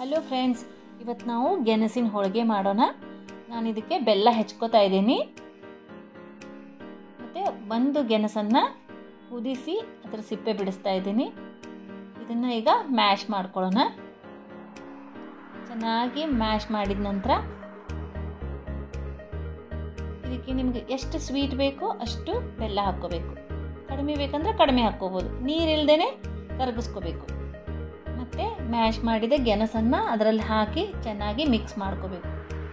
hello friends ಇವತ್ತು ನಾವು ಗೆಣಸಿನ ಹೋಳಿಗೆ ಮಾಡೋಣ ನಾನು ಇದಕ್ಕೆ ಬೆಲ್ಲ ಹೆಚ್ಕೋತಾ ಇದ್ದೀನಿ ಮತ್ತು ಒಂದು ಗೆಣಸನ್ನು ಕುದಿಸಿ ಅದರ ಸಿಪ್ಪೆ ಬಿಡಿಸ್ತಾ ಇದ್ದೀನಿ ಇದನ್ನು ಈಗ ಮ್ಯಾಶ್ ಮಾಡ್ಕೊಳ್ಳೋಣ ಚೆನ್ನಾಗಿ ಮ್ಯಾಶ್ ಮಾಡಿದ ನಂತರ ಇದಕ್ಕೆ ನಿಮಗೆ ಎಷ್ಟು ಸ್ವೀಟ್ ಬೇಕೋ ಅಷ್ಟು ಬೆಲ್ಲ ಹಾಕ್ಕೋಬೇಕು ಕಡಿಮೆ ಬೇಕಂದ್ರೆ ಕಡಿಮೆ ಹಾಕ್ಕೋಬೋದು ನೀರಿಲ್ದೇ ಕರಗಿಸ್ಕೋಬೇಕು ಮತ್ತು ಮ್ಯಾಶ್ ಮಾಡಿದ ಗೆಣಸನ್ನು ಅದರಲ್ಲಿ ಹಾಕಿ ಚೆನ್ನಾಗಿ ಮಿಕ್ಸ್ ಮಾಡ್ಕೋಬೇಕು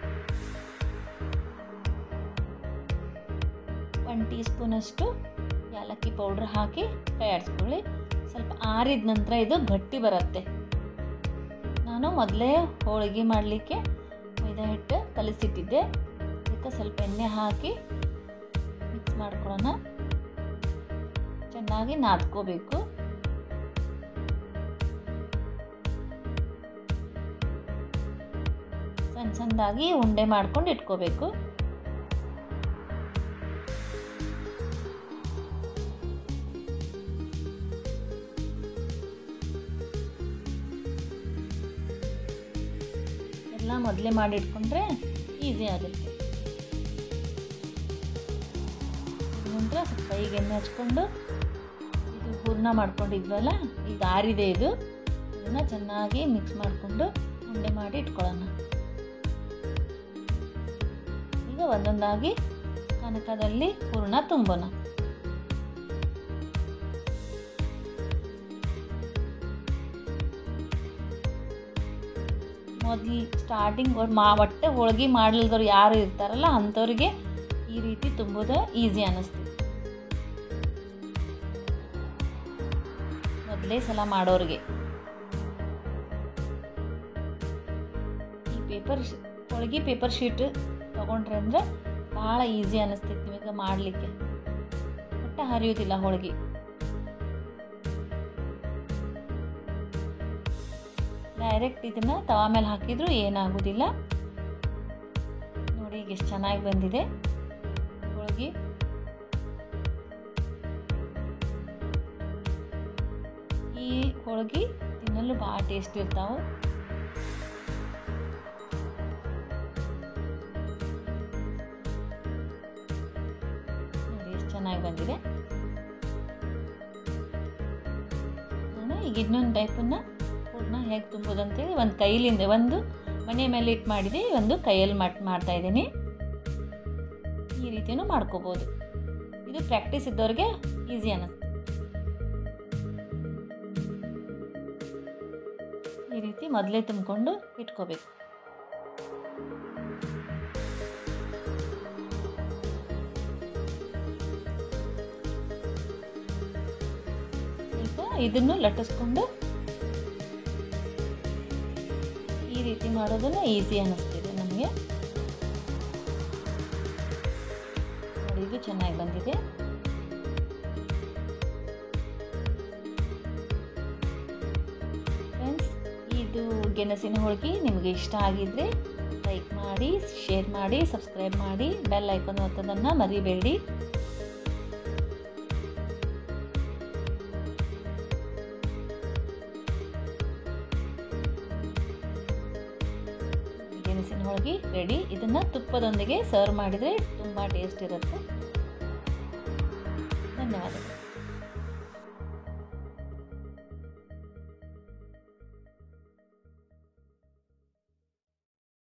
ಒನ್ ಟೀ ಸ್ಪೂನಷ್ಟು ಏಲಕ್ಕಿ ಪೌಡ್ರ್ ಹಾಕಿ ಕೈ ಆಡಿಸ್ಕೊಳ್ಳಿ ಸ್ವಲ್ಪ ಆರಿದ ನಂತರ ಇದು ಗಟ್ಟಿ ಬರುತ್ತೆ ನಾನು ಮೊದಲೇ ಹೋಳಿಗೆ ಮಾಡಲಿಕ್ಕೆ ಮೈದಾ ಹಿಟ್ಟು ಕಲಿಸಿಟ್ಟಿದ್ದೆ ಅದಕ್ಕೆ ಸ್ವಲ್ಪ ಎಣ್ಣೆ ಹಾಕಿ ಮಿಕ್ಸ್ ಮಾಡ್ಕೊಳ್ಳೋಣ ಚೆನ್ನಾಗಿ ನಾದ್ಕೋಬೇಕು ಸಣ್ಣ ಸಣ್ಣದಾಗಿ ಉಂಡೆ ಮಾಡ್ಕೊಂಡು ಇಟ್ಕೋಬೇಕು ಎಲ್ಲ ಮೊದಲೇ ಮಾಡಿ ಇಟ್ಕೊಂಡ್ರೆ ಈಸಿ ಆಗುತ್ತೆ ನಂತರ ಸ್ವಲ್ಪ ಕೈಗೆ ಎಣ್ಣೆ ಹಚ್ಕೊಂಡು ಇದು ಹೂರ್ಣ ಮಾಡ್ಕೊಂಡಿದ್ವಲ್ಲ ಈಗ ಆರಿದೆ ಇದು ಇದನ್ನು ಚೆನ್ನಾಗಿ ಮಿಕ್ಸ್ ಮಾಡಿಕೊಂಡು ಉಂಡೆ ಮಾಡಿ ಇಟ್ಕೊಳ್ಳೋಣ ಈಗ ಒಂದೊಂದಾಗಿ ಕನಕದಲ್ಲಿ ಹೂರ್ಣ ತುಂಬೋಣ ಮೊದಲು ಸ್ಟಾರ್ಟಿಂಗ್ ಮಾ ಒಟ್ಟೆ ಹೋಳಿಗೆ ಮಾಡಲಿಲ್ದವ್ರು ಯಾರು ಇರ್ತಾರಲ್ಲ ಅಂಥವ್ರಿಗೆ ಈ ರೀತಿ ತುಂಬೋದು ಈಸಿ ಅನ್ನಿಸ್ತು ಮೊದಲೇ ಸಲ ಮಾಡೋರಿಗೆ ಈ ಪೇಪರ್ ಹೋಳಿಗೆ ಪೇಪರ್ ಶೀಟ್ ತಗೊಂಡ್ರೆ ಅಂದ್ರೆ ಭಾಳ ಈಸಿ ಅನ್ನಿಸ್ತೈತಿ ನಿಮಗೆ ಮಾಡಲಿಕ್ಕೆ ಒಟ್ಟು ಹರಿಯೋದಿಲ್ಲ ಹೋಳಿಗೆ ಡೈರೆಕ್ಟ್ ಇದನ್ನು ತವಾ ಮೇಲೆ ಹಾಕಿದ್ರು ಏನಾಗೋದಿಲ್ಲ ನೋಡಿ ಈಗ ಎಷ್ಟು ಚೆನ್ನಾಗಿ ಬಂದಿದೆ ಹೋಳಿಗೆ ಈ ಹೋಳಿಗೆ ತಿನ್ನಲು ಭಾಳ ಟೇಸ್ಟ್ ಇರ್ತಾವೆ ನೋಡಿ ಎಷ್ಟು ಚೆನ್ನಾಗಿ ಬಂದಿದೆ ನಾನು ಈಗ ಇನ್ನೊಂದು ಟೈಪನ್ನು ಹೂರ್ಣ ಹೇಗೆ ತುಂಬೋದು ಅಂತೇಳಿ ಒಂದು ಕೈಲಿಂದ ಒಂದು ಮನೆ ಮೇಲೆ ಇಟ್ಟು ಮಾಡಿದೆ ಒಂದು ಕೈಯಲ್ಲಿ ಮಟ್ ಮಾಡ್ತಾ ಇದ್ದೀನಿ ಈ ರೀತಿಯೂ ಮಾಡ್ಕೋಬೋದು ಇದು ಪ್ರಾಕ್ಟೀಸ್ ಇದ್ದವ್ರಿಗೆ ಈಸಿ ಅನ್ನಿಸ್ತು ಈ ರೀತಿ ಮೊದಲೇ ತುಂಬಿಕೊಂಡು ಇಟ್ಕೋಬೇಕು ಈಗ ಇದನ್ನು ಲಟ್ಟಿಸ್ಕೊಂಡು ಈ ರೀತಿ ಮಾಡೋದನ್ನು ಈಸಿ ಅನ್ನಿಸ್ತಿದೆ ನಮಗೆ ನೋಡಿ ಇದು ಚೆನ್ನಾಗಿ ಬಂದಿದೆ ಫ್ರೆಂಡ್ಸ್ ಇದು ಗೆಣಸಿನ ಹೋಳಿಗೆ ನಿಮಗೆ ಇಷ್ಟ ಆಗಿದ್ರೆ ಲೈಕ್ ಮಾಡಿ ಶೇರ್ ಮಾಡಿ ಸಬ್ಸ್ಕ್ರೈಬ್ ಮಾಡಿ ಬೆಲ್ ಐಕಾನ್ ಒತ್ತೋದನ್ನು ಮರಿಬೇಡಿ ಗೆಣಸಿನ ಹೋಳಿಗೆ ರೆಡಿ ಇದನ್ನು ತುಪ್ಪದೊಂದಿಗೆ ಸರ್ವ್ ಮಾಡಿದರೆ ತುಂಬ ಟೇಸ್ಟ್ ಇರುತ್ತೆ ಧನ್ಯವಾದಗಳು